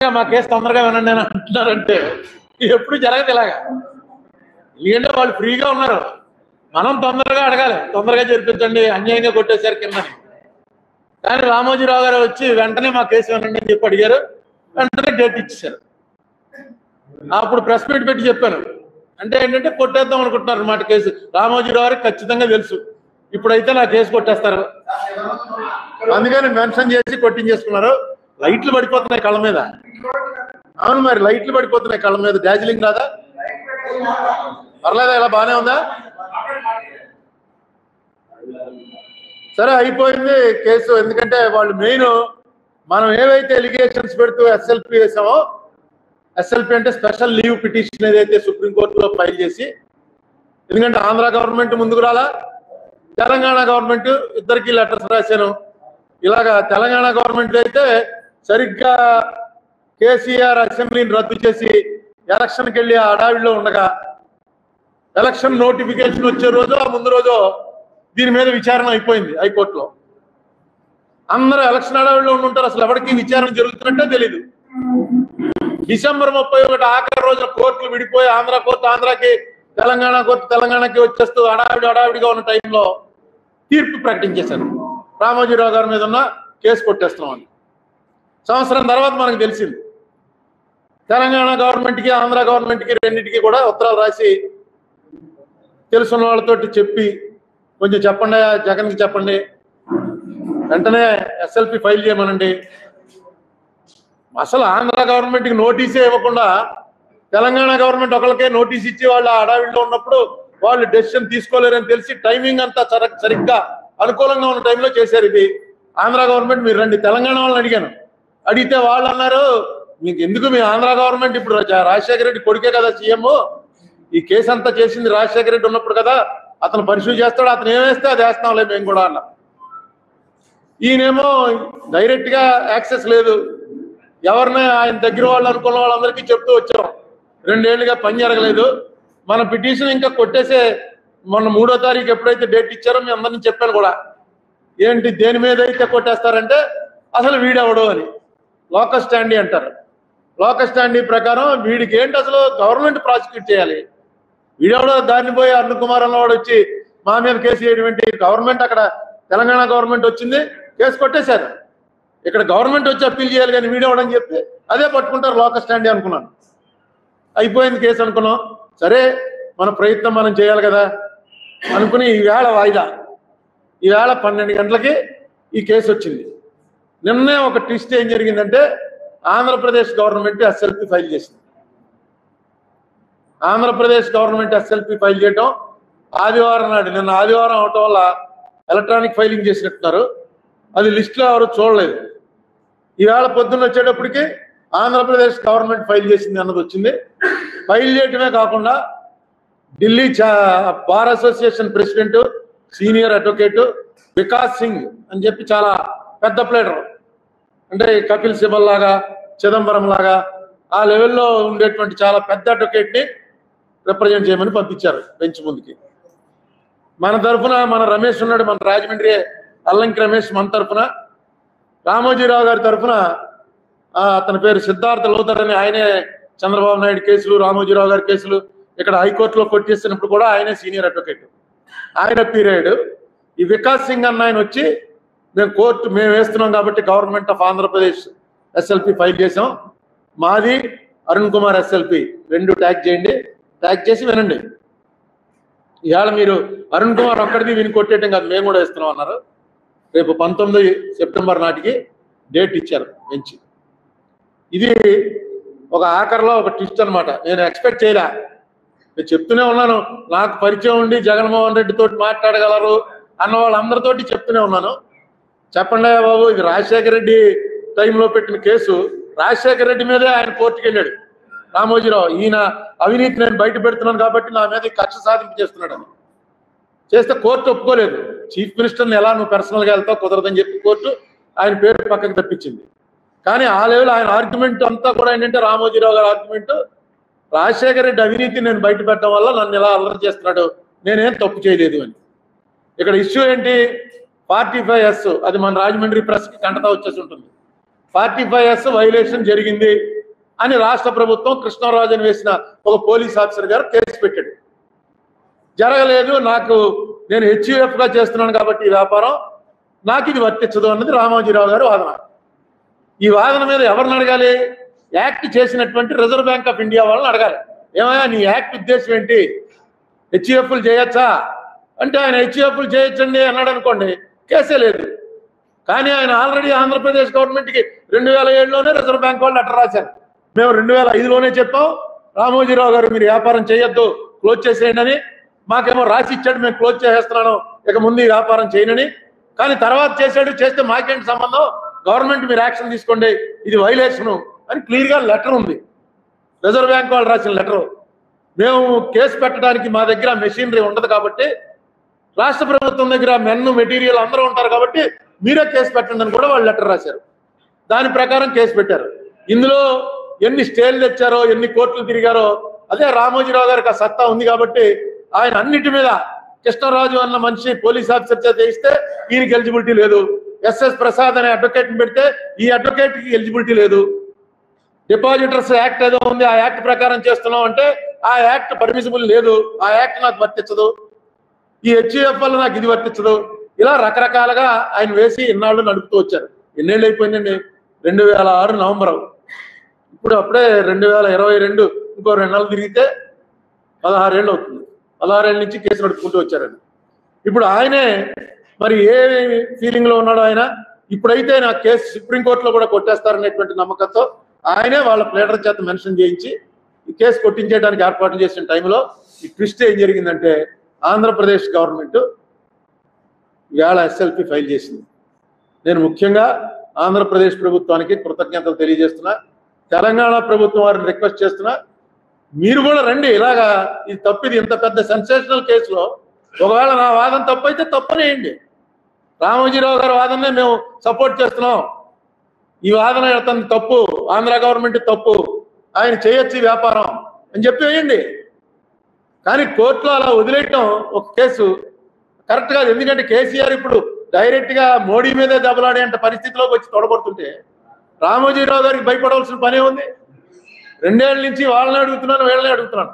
తొందరగా మా కేసు తొందరగా వినండి అని అంటున్నారంటే ఎప్పుడు జరగదు ఇలాగా ఎందుకంటే వాళ్ళు ఫ్రీగా ఉన్నారు మనం తొందరగా అడగాలి తొందరగా జరిపించండి అన్యాయంగా కొట్టేశారు కిందని కానీ రామోజీరావు గారు వచ్చి వెంటనే మా కేసు వినండి అని చెప్పి అడిగారు వెంటనే డేట్ ఇచ్చేశారు అప్పుడు ప్రెస్ మీట్ పెట్టి చెప్పాను అంటే ఏంటంటే కొట్టేద్దాం అనుకుంటున్నారు అన్నమాట కేసు రామోజీరావు గారికి ఖచ్చితంగా తెలుసు ఇప్పుడైతే నా కేసు కొట్టేస్తారు అందుకని మెన్షన్ చేసి కొట్టించేసుకున్నారు లైట్లు పడిపోతున్నాయి కళ్ళ మీద అవును మరి లైట్లు పడిపోతున్నాయి కళ్ళ మీద డార్జిలింగ్ రాదా పర్లేదా ఇలా బానే ఉందా సరే అయిపోయింది కేసు ఎందుకంటే వాళ్ళు మెయిన్ మనం ఏవైతే ఎలిగేషన్స్ పెడుతూ ఎస్ఎల్పి వేసామో ఎస్ఎల్పి అంటే స్పెషల్ లీవ్ పిటిషన్ ఏదైతే సుప్రీంకోర్టులో ఫైల్ చేసి ఎందుకంటే ఆంధ్ర గవర్నమెంట్ ముందుకు రాలా తెలంగాణ గవర్నమెంట్ ఇద్దరికి లెటర్స్ రాశాను ఇలాగా తెలంగాణ గవర్నమెంట్ అయితే సరిగ్గా కేసీఆర్ అసెంబ్లీని రద్దు చేసి ఎలక్షన్కి వెళ్ళి ఆ అడావిడిలో ఉండగా ఎలక్షన్ నోటిఫికేషన్ వచ్చే రోజు ఆ ముందు రోజు దీని మీద విచారణ అయిపోయింది హైకోర్టులో అందరూ ఎలక్షన్ అడవిలో ఉండుంటారు అసలు ఎవరికి విచారణ జరుగుతున్నట్టే తెలీదు డిసెంబర్ ముప్పై ఒకటి ఆఖరి రోజున కోర్టులు విడిపోయి ఆంధ్ర కోర్టు ఆంధ్రాకి తెలంగాణ కోర్టు తెలంగాణకి వచ్చేస్తూ అడావిడి అడావిడిగా ఉన్న టైంలో తీర్పు ప్రకటించేశారు రామోజీరావు గారి మీద ఉన్న కేసు కొట్టేస్తున్నామని సంవత్సరం తర్వాత మనకు తెలిసింది తెలంగాణ గవర్నమెంట్కి ఆంధ్ర గవర్నమెంట్కి రెండింటికి కూడా ఉత్తరాలు రాసి తెలుసున్న వాళ్ళతోటి చెప్పి కొంచెం చెప్పండి జగన్కి చెప్పండి వెంటనే ఎస్ఎల్పి ఫైల్ చేయమనండి అసలు ఆంధ్ర గవర్నమెంట్కి నోటీసే ఇవ్వకుండా తెలంగాణ గవర్నమెంట్ ఒకరికే నోటీస్ ఇచ్చి వాళ్ళు ఆ అడవిలో ఉన్నప్పుడు వాళ్ళు డెసిషన్ తీసుకోలేరని తెలిసి టైమింగ్ అంతా సర- సరిగ్గా అనుకూలంగా ఉన్న టైంలో చేశారు ఇది ఆంధ్ర గవర్నమెంట్ మీరు రండి తెలంగాణ వాళ్ళని అడిగాను అడిగితే వాళ్ళు అన్నారు మీకు ఎందుకు మీ ఆంధ్ర గవర్నమెంట్ ఇప్పుడు రా- రాజశేఖర రెడ్డి కొడుకే కదా సీఎం ఈ కేసు అంతా చేసింది రాజశేఖర రెడ్డి ఉన్నప్పుడు కదా అతను పరిశీలి చేస్తాడు అతను ఏమేస్తే అది వేస్తాంలే మేము కూడా అన్నా ఈయనేమో డైరెక్ట్ గా యాక్సెస్ లేదు ఎవరిని ఆయన దగ్గర వాళ్ళు అనుకున్న వాళ్ళందరికీ చెప్తూ వచ్చాం రెండేళ్లుగా పని జరగలేదు మన పిటిషన్ ఇంకా కొట్టేసే మొన్న మూడో తారీఖు ఎప్పుడైతే డేట్ ఇచ్చారో మీ అందరిని చెప్పాను కూడా ఏంటి దేని మీద అయితే కొట్టేస్తారంటే అసలు వీడెవడు అని లోకల్ స్టాండీ అంటారు లోకల్ స్టాండీ ప్రకారం వీడికి ఏంటి అసలు గవర్నమెంట్ ప్రాసిక్యూట్ చేయాలి వీడెవడో దాన్ని పోయి అరుణ్ కుమార్ అన్నవాడు వచ్చి మా మీద కేసు వేయడం ఏంటి గవర్నమెంట్ అక్కడ తెలంగాణ గవర్నమెంట్ వచ్చింది కేసు కొట్టేశారు ఇక్కడ గవర్నమెంట్ వచ్చి అప్పీల్ చేయాలి కానీ వీడెవడని చెప్పి అదే పట్టుకుంటారు లోకల్ స్టాండీ అనుకున్నాను అయిపోయింది కేసు అనుకున్నాం సరే మన ప్రయత్నం మనం చేయాలి కదా అనుకుని ఈవేళ వాయిదా ఈవేళ పన్నెండు గంటలకి ఈ కేసు వచ్చింది నిన్నే ఒక ట్విస్ట్ ఏం జరిగిందంటే ఆంధ్రప్రదేశ్ గవర్నమెంట్ ఎస్ఎల్పి ఫైల్ చేసింది ఆంధ్రప్రదేశ్ గవర్నమెంట్ ఎస్ఎల్పి ఫైల్ చేయటం ఆదివారం నాడు నిన్న ఆదివారం అవటం వల్ల ఎలక్ట్రానిక్ ఫైలింగ్ చేసినట్టున్నారు అది లిస్టులో ఎవరు చూడలేదు ఈవేళ పొద్దున్న వచ్చేటప్పటికి ఆంధ్రప్రదేశ్ గవర్నమెంట్ ఫైల్ చేసింది అన్నది వచ్చింది ఫైల్ చేయటమే కాకుండా ఢిల్లీ చా- bar association president senior advocate Vikas Singh అని చెప్పి చాలా పెద్ద ప్లేడర్ అంటే కపిల్ సిబల్ లాగా చిదంబరం లాగా ఆ లెవెల్లో ఉండేటువంటి చాలా పెద్ద అడ్వకేట్ ని రిప్రజెంట్ చేయమని పంపించారు బెంచ్ ముందుకి మన తరఫున మన రమేష్ ఉన్నాడు మన రాజమండ్రి అల్లంకి రమేష్ మన తరఫున రామోజీరావు గారి తరఫున ఆ, అతని పేరు సిద్ధార్థ లోతర్ అని ఆయనే చంద్రబాబు నాయుడు కేసులు రామోజీరావు గారి కేసులు ఇక్కడ హైకోర్టులో కొట్టేసినప్పుడు కూడా ఆయనే సీనియర్ అడ్వకేట్ ఆయన పీరియడ్ ఈ వికాస్ సింగ్ అన్న ఆయన వచ్చి మేము కోర్టు మేము వేస్తున్నాం కాబట్టి government of Andhra Pradesh SLP file చేసాం మాది అరుణ్ కుమార్ ఎస్ఎల్పి రెండు ట్యాగ్ చేయండి ట్యాగ్ చేసి వినండి ఇవాళ మీరు అరుణ్ కుమార్ ఒక్కడిది విని కొట్టేయటం కాదు మేము కూడా ఇస్తున్నాం అన్నారు రేపు పంతొమ్మిది సెప్టెంబర్ నాటికి డేట్ ఇచ్చారు బెంచ్ ఇది ఒక ఆఖరిలో ఒక ట్విస్ట్ అన్నమాట నేను ఎక్స్పెక్ట్ చేయలే నేను చెప్తూనే ఉన్నాను నాకు పరిచయం ఉండి జగన్మోహన్ రెడ్డి తోటి మాట్లాడగలరు అన్న వాళ్ళందరితోటి చెప్తూనే ఉన్నాను చెప్పండి బాబు ఇది రాజశేఖర రెడ్డి టైంలో పెట్టిన కేసు రాజశేఖర రెడ్డి మీదే ఆయన కోర్టుకి వెళ్ళాడు రామోజీరావు ఈయన అవినీతి నేను బయట పెడుతున్నాను కాబట్టి నా మీద ఈ కక్ష సాధింపు చేస్తున్నాడు అని చేస్తే కోర్టు ఒప్పుకోలేదు చీఫ్ మినిస్టర్ని ఎలా నువ్వు పర్సనల్గా వెళ్తావు కుదరదని చెప్పి కోర్టు ఆయన పేరు పక్కకి తప్పించింది కానీ ఆ లెవెల్ ఆయన ఆర్గ్యుమెంట్ అంతా కూడా ఏంటంటే రామోజీరావు గారి ఆర్గ్యుమెంట్ రాజశేఖర రెడ్డి అవినీతి నేను బయట పెట్టడం వల్ల నన్ను ఇలా అల్లరి చేస్తున్నాడు నేనేం తప్పు చేయలేదు అని ఇక్కడ ఇష్యూ ఏంటి ఫార్టీ ఫైవ్ ఎస్ అది మన రాజమండ్రి ప్రెస్ కి కంటతా వచ్చేసి ఉంటుంది ఫార్టీ ఫైవ్ ఎస్ వైలేషన్ జరిగింది అని రాష్ట్ర ప్రభుత్వం కృష్ణరాజు అని వేసిన ఒక పోలీస్ ఆఫీసర్ గారు కేసు పెట్టాడు జరగలేదు నాకు నేను హెచ్యుఎఫ్ గా చేస్తున్నాను కాబట్టి ఈ వ్యాపారం నాకు ఇది వర్తించదు అన్నది రామోజీరావు గారు వాదన ఈ వాదన మీద ఎవరిని అడగాలి యాక్ట్ చేసినటువంటి రిజర్వ్ బ్యాంక్ ఆఫ్ ఇండియా వాళ్ళని అడగాలి ఏమయ్యా నీ యాక్ట్ ఉద్దేశం ఏంటి హెచ్యుఎఫ్లు చేయొచ్చా అంటే ఆయన హెచ్యుఎఫ్లు చేయొచ్చండి అన్నాడు అనుకోండి కేసే లేదు కానీ ఆయన ఆల్రెడీ ఆంధ్రప్రదేశ్ గవర్నమెంట్కి రెండు వేల ఏడులోనే రిజర్వ్ బ్యాంక్ వాళ్ళు లెటర్ రాశారు మేము రెండు వేల ఐదులోనే చెప్పాం రామోజీరావు గారు మీరు వ్యాపారం చేయొద్దు క్లోజ్ చేసేయండి అని మాకేమో రాసి ఇచ్చాడు మేము క్లోజ్ చేసేస్తున్నాను ఇక ముందు ఈ వ్యాపారం చేయనని కానీ తర్వాత చేశాడు చేస్తే మాకేంటి సంబంధం గవర్నమెంట్ మీరు యాక్షన్ తీసుకోండి ఇది వైలేషను అని క్లియర్గా లెటర్ ఉంది రిజర్వ్ బ్యాంక్ వాళ్ళు రాసిన లెటర్ మేము కేసు పెట్టడానికి మా దగ్గర మెషినరీ ఉండదు కాబట్టి రాష్ట్ర ప్రభుత్వం దగ్గర మెన్ను మెటీరియల్ అందరూ ఉంటారు కాబట్టి మీరే కేసు పెట్టండి అని కూడా వాళ్ళు లెటర్ రాశారు దాని ప్రకారం కేసు పెట్టారు ఇందులో ఎన్ని స్టేలు తెచ్చారో ఎన్ని కోర్టులు తిరిగారో అదే రామోజీరావు గారికి ఆ సత్తా ఉంది కాబట్టి ఆయన అన్నిటి మీద కృష్ణరాజు అన్న మనిషి పోలీస్ ఆఫీసర్ చేత చేయిస్తే ఈయనకి ఎలిజిబిలిటీ లేదు ఎస్ఎస్ ప్రసాద్ అనే అడ్వకేట్ పెడితే ఈ అడ్వకేట్ కి ఎలిజిబిలిటీ లేదు డిపాజిటర్స్ యాక్ట్ ఏదో ఉంది ఆ యాక్ట్ ప్రకారం చేస్తున్నాం అంటే ఆ యాక్ట్ పర్మిసిబుల్ లేదు ఆ యాక్ట్ నాకు వర్తించదు ఈ హెచ్ఎఫ్ వల్ల నాకు ఇది వర్తించదు ఇలా రకరకాలుగా ఆయన వేసి ఇన్నాళ్ళు నడుపుతూ వచ్చారు ఎన్నేళ్ళు అయిపోయిందండి రెండు వేల ఆరు నవంబర్ ఇప్పుడు అప్పుడే రెండు వేల ఇరవై రెండు ఇంకో రెండు నెలలు తిరిగితే పదహారేళ్ళు అవుతుంది పదహారేళ్ళ నుంచి కేసు నడుపుకుంటూ వచ్చారండి ఇప్పుడు ఆయనే మరి ఏ ఫీలింగ్ లో ఉన్నాడో ఆయన ఇప్పుడైతే నా కేసు సుప్రీంకోర్టులో కూడా కొట్టేస్తారనేటువంటి నమ్మకంతో ఆయనే వాళ్ళ ప్లేటర్ చేత మెన్షన్ చేయించి ఈ కేసు కొట్టించేయడానికి ఏర్పాటు చేసిన టైంలో ఈ ట్విస్ట్ ఏం జరిగిందంటే ఆంధ్రప్రదేశ్ గవర్నమెంట్ ఇవాళ ఎస్ఎల్పి ఫైల్ చేసింది నేను ముఖ్యంగా ఆంధ్రప్రదేశ్ ప్రభుత్వానికి కృతజ్ఞతలు తెలియజేస్తున్నా తెలంగాణ ప్రభుత్వం వారిని రిక్వెస్ట్ చేస్తున్నా మీరు కూడా రండి ఇలాగా ఇది తప్పు ఇది ఇంత పెద్ద సెన్సేషనల్ కేసులో ఒకవేళ నా వాదన తప్పు అయితే తప్పనేయండి రామోజీరావు గారి వాదననే మేము సపోర్ట్ చేస్తున్నాం ఈ వాదన అతని తప్పు ఆంధ్ర గవర్నమెంట్ తప్పు ఆయన చేయొచ్చు ఈ వ్యాపారం అని చెప్పి వేయండి కానీ కోర్టులో అలా వదిలేయటం ఒక కేసు కరెక్ట్ కాదు ఎందుకంటే కేసీఆర్ ఇప్పుడు డైరెక్ట్ గా మోడీ మీదే దెబ్బలాడే అంత పరిస్థితిలోకి వచ్చి తొడగొడుతుంటే రామోజీరావు గారికి భయపడవలసిన పనే ఉంది రెండేళ్ల నుంచి వాళ్ళని అడుగుతున్నాను వీళ్ళని అడుగుతున్నాను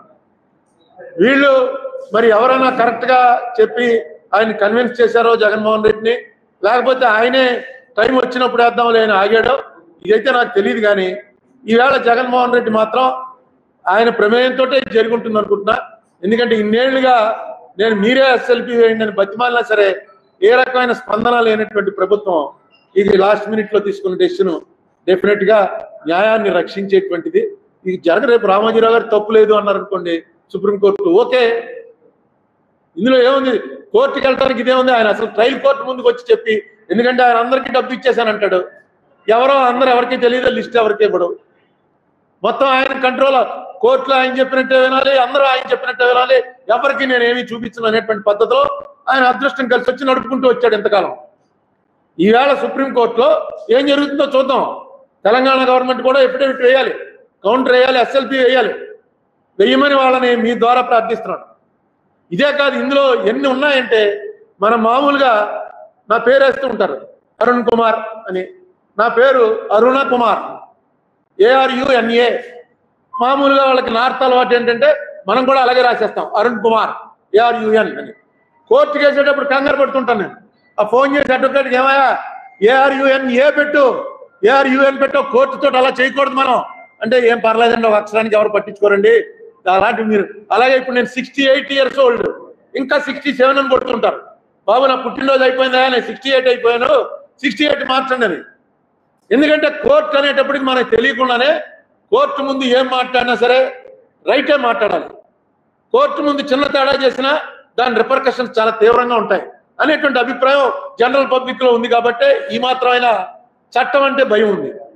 వీళ్ళు మరి ఎవరైనా కరెక్ట్ గా చెప్పి ఆయన కన్విన్స్ చేశారో జగన్మోహన్ రెడ్డిని లేకపోతే ఆయనే టైం వచ్చినప్పుడు వేద్దాం లేని ఆగాడో ఇదైతే నాకు తెలియదు కానీ ఈవేళ జగన్మోహన్ రెడ్డి మాత్రం ఆయన ప్రమేయంతో జరుగుంటుంది అనుకుంటున్నా ఎందుకంటే ఇన్నేళ్లుగా నేను మీరే ఎస్ఎల్పి వేయండి అని బతిమాలినా సరే ఏ రకమైన స్పందన లేనటువంటి ప్రభుత్వం ఇది లాస్ట్ మినిట్ లో తీసుకున్న డెసిషన్ డెఫినెట్ గా న్యాయాన్ని రక్షించేటువంటిది ఇది జరగ రేపు రామోజీరావు గారు తప్పు లేదు అన్నారు అనుకోండి సుప్రీంకోర్టు ఓకే ఇందులో ఏముంది కోర్టుకి వెళ్ళడానికి ఇదేముంది ఆయన అసలు ట్రయల్ కోర్టు ముందుకు వచ్చి చెప్పి ఎందుకంటే ఆయన అందరికీ డబ్బు ఇచ్చేసానంటాడు ఎవరో అందరూ ఎవరికి తెలియదు లిస్ట్ ఎవరికి ఇవ్వడు మొత్తం ఆయన కంట్రోల్ కోర్టులో ఆయన చెప్పినట్టే వినాలి అందరూ ఆయన చెప్పినట్టే వినాలి ఎవరికి నేను ఏమీ చూపించను అనేటువంటి పద్ధతిలో ఆయన అదృష్టం కలిసి వచ్చి నడుపుకుంటూ వచ్చాడు ఎంతకాలం ఈవేళ సుప్రీంకోర్టులో ఏం జరుగుతుందో చూద్దాం తెలంగాణ గవర్నమెంట్ కూడా ఎఫిడవిట్ వేయాలి కౌంటర్ వేయాలి ఎస్ఎల్పి వేయాలి వెయ్యమని వాళ్ళని మీ ద్వారా ప్రార్థిస్తున్నాడు ఇదే కాదు ఇందులో ఎన్ని ఉన్నాయంటే మనం మామూలుగా నా పేరు వేస్తూ ఉంటారు అరుణ్ కుమార్ అని నా పేరు అరుణ కుమార్ ఏఆర్యుఎన్ఏ మామూలుగా వాళ్ళకి నార్త్ అలవాటు ఏంటంటే మనం కూడా అలాగే రాసేస్తాం అరుణ్ కుమార్ ఏఆర్యుఎన్ అని కోర్టుకి వేసేటప్పుడు కంగారు పడుతుంటాను నేను ఆ ఫోన్ చేసి అడ్వకేట్కి ఏమయ్యా ఏఆర్యుఎన్ ఏ పెట్టు ఏఆర్యుఎన్ పెట్టు కోర్టుతో అలా చేయకూడదు మనం అంటే ఏం పర్లేదండి ఒక అక్షరానికి ఎవరు పట్టించుకోరండి అలాంటి మీరు అలాగే ఇప్పుడు నేను సిక్స్టీ ఎయిట్ ఇయర్స్ ఓల్డ్ ఇంకా సిక్స్టీ సెవెన్ అని కొడుతుంటారు బాబు నా పుట్టినరోజు అయిపోయిందా నేను సిక్స్టీ ఎయిట్ అయిపోయాను సిక్స్టీ ఎయిట్ మార్చండి అని ఎందుకంటే కోర్టు అనేటప్పటికి మనకు తెలియకుండానే కోర్టు ముందు ఏం మాట్లాడినా సరే రైటే మాట్లాడాలి కోర్టు ముందు చిన్న తేడా చేసినా దాని రిపర్కషన్స్ చాలా తీవ్రంగా ఉంటాయి అనేటువంటి అభిప్రాయం జనరల్ పబ్లిక్ లో ఉంది కాబట్టి ఈ మాత్రమైన చట్టం అంటే భయం ఉంది